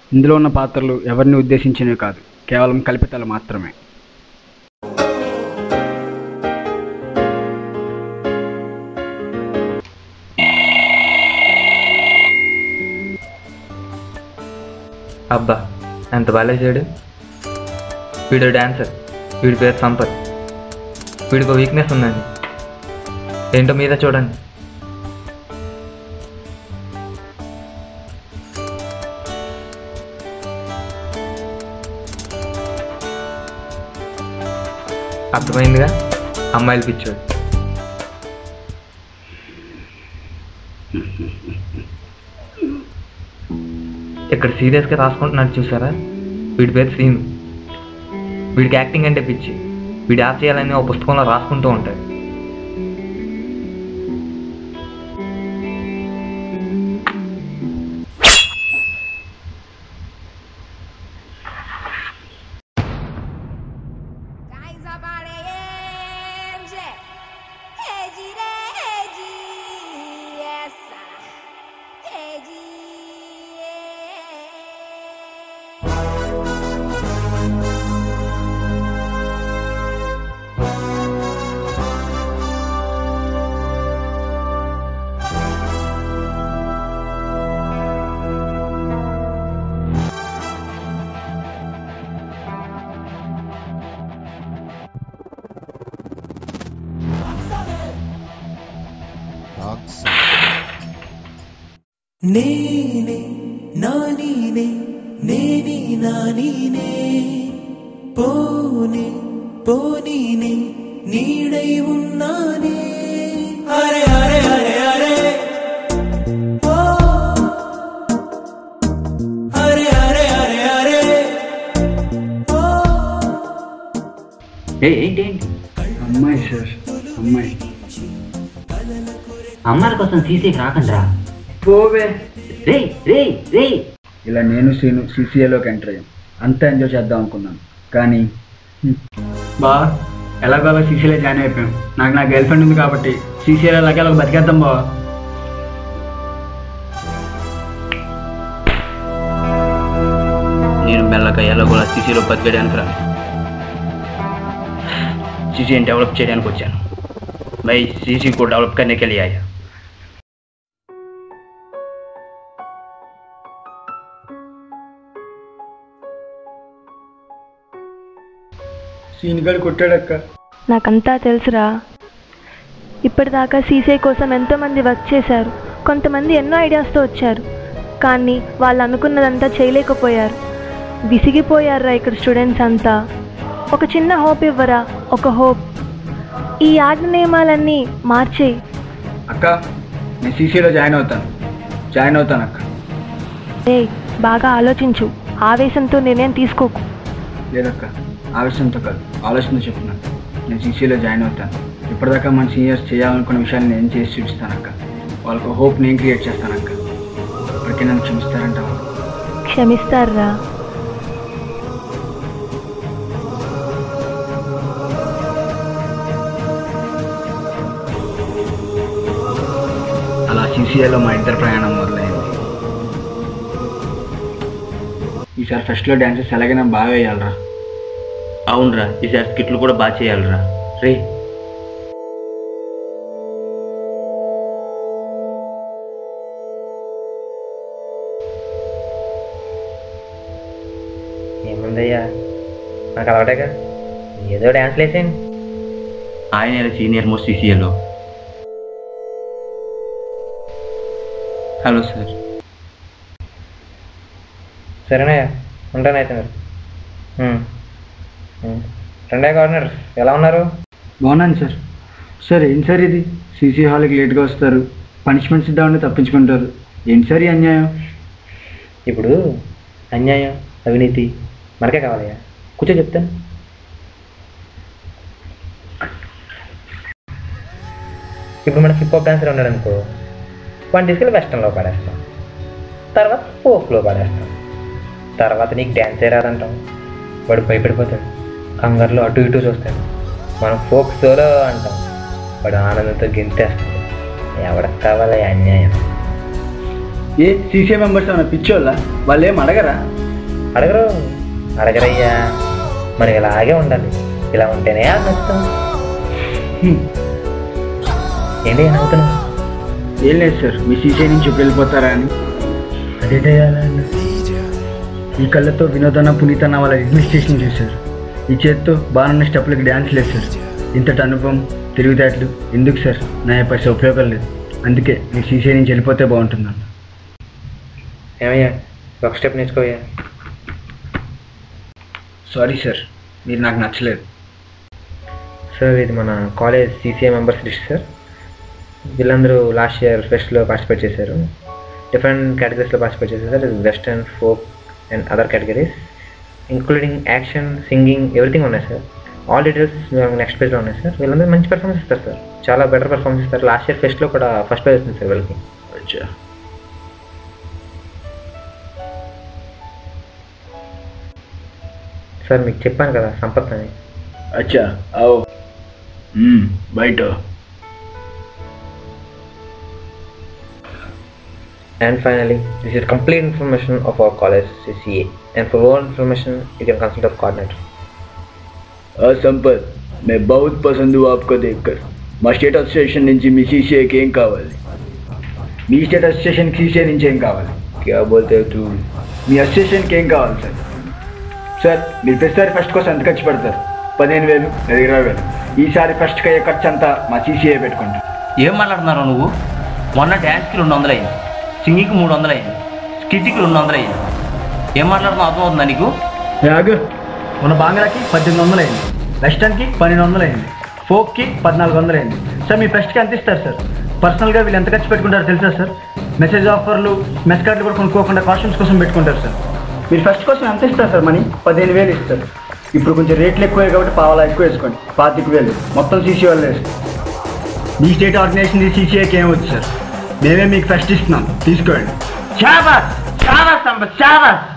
ఇందులో ఉన్న పాత్రలు ఎవరిని ఉద్దేశించినవి కాదు కేవలం కల్పితాలు మాత్రమే అబ్బా ఎంత బాగా చేయడు వీడు డాన్సర్ వీడి పేరు సంపత్ వీడికి ఒక వీక్నెస్ ఉందండి ఏంటో మీద చూడండి అర్థమైందిగా అమ్మాయిలు పిచ్చోడు ఇక్కడ సీరియస్గా రాసుకుంటున్నాడు చూసారా వీడి పేరు సీను వీడికి యాక్టింగ్ అంటే పిచ్చి వీడు యాప్ చేయాలని ఒక పుస్తకంలో రాసుకుంటూ ఉంటాడు Caiza Bareenge, Regire, Regi, essa, Regi. నేనే నానీనే నేనే నానీనే పోనే పోనీనే నీడై ఉన్నానే అరే అరే అరే అరే ఓ అరే అరే అరే అరే ఓ ఏంటి ఏంటి అమ్మాయి సార్ అమ్మాయి అమ్మాయిల కోసం సీసీకి రాకండ్రా పోవే రే రే రే ఇలా నేను సీను సీసీఏలోకి ఎంటర్ అయ్యాం అంతా ఎంజాయ్ చేద్దాం అనుకున్నాను కానీ హ్మ్. బా ఎలాగోలా సీసీలో జాయిన్ అయిపోయాం నాకు నా గర్ల్ ఫ్రెండ్ ఉంది కాబట్టి సీసీఏలో ఎలాగ ఎలాగ బతికేద్దాం బా నేను మెల్లగా ఎలాగో సీసీలో బతికేయడానికి రా సీసీని డెవలప్ చేయడానికి వచ్చాను मैं सीसी को डेवलप करने के लिए आया సీన్ గడు కొట్టాడక్క నాకంతా తెలుసురా ఇప్పటిదాకా సీసీ కోసం ఎంతోమంది వర్క్ చేశారు కొంతమంది ఎన్నో ఐడియాస్తో వచ్చారు కానీ వాళ్ళు అనుకున్నదంతా చేయలేకపోయారు విసిగిపోయారురా ఇక్కడ స్టూడెంట్స్ అంతా ఒక చిన్న హోప్ ఇవ్వరా ఒక హోప్ ఈ ఆట నియమాలన్నీ మార్చేయి అక్క నేను సీసీలో జాయిన్ అవుతాను జాయిన్ అవుతాను అక్క రే బాగా ఆలోచించు ఆవేశంతో నిర్ణయం తీసుకోకు లేదక్క ఆవేశంతో కాదు ఆలోచనతో చెప్తున్నాను నేను సీసీలో జాయిన్ అవుతాను ఇప్పటిదాకా మన సీనియర్స్ చేయాలనుకున్న విషయాన్ని నేను చేసి చూపిస్తాను అక్క వాళ్ళకు హోప్ నేను క్రియేట్ చేస్తాను అక్క ఇప్పటికే నన్ను క్షమిస్తారంటావా క్షమిస్తారురా అలా సీసీఏలో మా ఇద్దరు ప్రయాణం మొదలైంది ఈసారి ఫస్ట్లో డ్యాన్సెస్ ఎలాగైనా బాగా వేయాలరా అవునరా ఈసారి స్కిట్లు కూడా బాగా చేయాలిరా రే ఏముందయ్యా నాకు అలవాటేగా ఏదో డ్యాన్స్ లేసేయండి ఆయన సీనియర్ మోస్ట్ సీసీఏలో హలో సార్ సరేనయ్యా ఉంటానైతే మరి ఉమ్. ఉమ్. రెండే కార్నర్ ఎలా ఉన్నారు బాగున్నాను సార్ సార్ ఏంటి సార్ ఇది సీసీ హాల్కి లేట్గా వస్తారు పనిష్మెంట్స్ ఇద్దామని తప్పించుకుంటారు ఏంటి సార్ ఈ అన్యాయం ఇప్పుడు అన్యాయం అవినీతి మనకే కావాలయ్యా కూర్చో చెప్తాను ఇప్పుడు మన హిప్ హాప్ డాన్సర్ ఉన్నాడు అనుకో వాడిని తీసుకెళ్ళి వెస్టర్న్లో పడేస్తాం తర్వాత ఫోక్లో పడేస్తాం తర్వాత నీకు డ్యాన్సే రాదంటాం వాడు భయపడిపోతాడు కంగారులో అటు ఇటు చూస్తాడు మనం ఫోక్ సోలో అంటాం వాడు ఆనందంతో గెంతేస్తాడు ఎవరికి కావాలి ఈ అన్యాయం ఏ సీసీ మెంబర్స్ ఏమైనా పిచ్చోళ్ళ వాళ్ళు ఏం అడగరా అడగరు అడగరయ్యా మరి ఇలాగే ఉండాలి ఇలా ఉంటేనే అది నచ్చుతాం హ్మ్. ఏంటి నవ్వుతున్నావు ఏం లేదు సార్ మీ సీసీ నుంచి ఇప్పుడు వెళ్ళిపోతారా అని అదే ఈ కళ్ళతో వినోదన పునీతన వాళ్ళ అడ్మినిస్ట్రేషన్ చూశారు ఈ చేత్తో బాగున్న స్టెప్పులకి డ్యాన్స్ లేదు సార్ ఇంతటి అనుభవం తెలివితేటలు ఎందుకు సార్ నా పైసా ఉపయోగం లేదు అందుకే మీ సీసీ నుంచి వెళ్ళిపోతే బాగుంటుందన్న ఏమయ్యా ఒక స్టెప్ నేర్చుకోయ్యా సారీ సార్ మీరు నాకు నచ్చలేదు సార్ ఇది మన college CCA members list sir వీళ్ళందరూ లాస్ట్ ఇయర్ ఫెస్ట్లో పార్టిసిపేట్ చేశారు డిఫరెంట్ కేటగిరీస్లో పార్టిసిపేట్ చేశారు sir western folk and other categories including action singing everything ఉన్నాయి సార్ ఆల్ డీటెయిల్స్ నెక్స్ట్ పేజ్లో ఉన్నాయి సార్ వీళ్ళందరూ మంచి పర్ఫార్మెన్స్ ఇస్తారు సార్ చాలా బెటర్ పర్ఫార్మెన్స్ ఇస్తారు లాస్ట్ ఇయర్ ఫెస్ట్లో కూడా ఫస్ట్ ప్రైజ్ వచ్చింది సార్ వీళ్ళకి అచ్చా సార్ మీకు చెప్పాను కదా సంపత్ అని అచ్చా आओ हम्म बैठो And finally, this is complete information of our college CCA. And for more information, you can consult our coordinator. हाँ संपत मैं बहुत पसंद हूँ आपको देखकर మా స్టేట్ అసోసియేషన్ నుంచి మీ సీసీఏకి ఏం కావాలి మీ స్టేట్ అసోసియేషన్కి సీసీఏ నుంచి ఏం కావాలి క్యా బోల్తే తూ మీ అసోసియేషన్కి ఏం కావాలి సార్ సార్ మీరు ప్రతిసారి ఫస్ట్ కోసం ఎంత ఖర్చు పెడతారు పదిహేను వేలు లేదా ఇరవై వేలు ఈసారి ఫస్ట్కి అయ్యే ఖర్చు అంతా మా సీసీఏ పెట్టుకుంటాం ఏం మాట్లాడుతున్నావు నువ్వు మొన్న డ్యాన్స్కి రెండు వందలు అయింది సింగింగ్కి మూడు వందలు అయింది స్కిట్కి రెండు వందలు అయింది ఏం మాట్లాడుతున్నావు అర్థమవుతుందా నీకు ఆగు మన బాంగ్లాకి పద్దెనిమిది వందలు అయింది వెస్టర్న్కి పన్నెండు వందలు అయింది ఫోక్కి పద్నాలుగు వందలు అయింది సార్ మీ ఫెస్ట్కి ఎంత ఇస్తారు సార్ పర్సనల్గా వీళ్ళు ఎంత ఖర్చు పెట్టుకుంటారో తెలుసా సార్ మెసేజ్ ఆఫర్లు మెస్ కార్డులు కూడా కొనుక్కోకుండా కాస్ట్యూమ్స్ కోసం పెట్టుకుంటారు సార్ మీరు ఫస్ట్ కోసం ఎంత ఇస్తారు సార్ మనీ పదిహేను వేలు ఇస్తారు ఇప్పుడు కొంచెం రేట్లు ఎక్కువే కాబట్టి పావాలా ఎక్కువ వేసుకోండి పాతిక వేలు మొత్తం సీసీ వాళ్ళు వేసుకోండి మీ స్టేట్ ఆర్గనైజేషన్ సీసీఏకి ఏం వచ్చు సార్ మేమే మీకు ఫస్ట్ ఇస్తున్నాం తీసుకోండి శాబాస్ శాబాస్ సంపత్ శాబాస్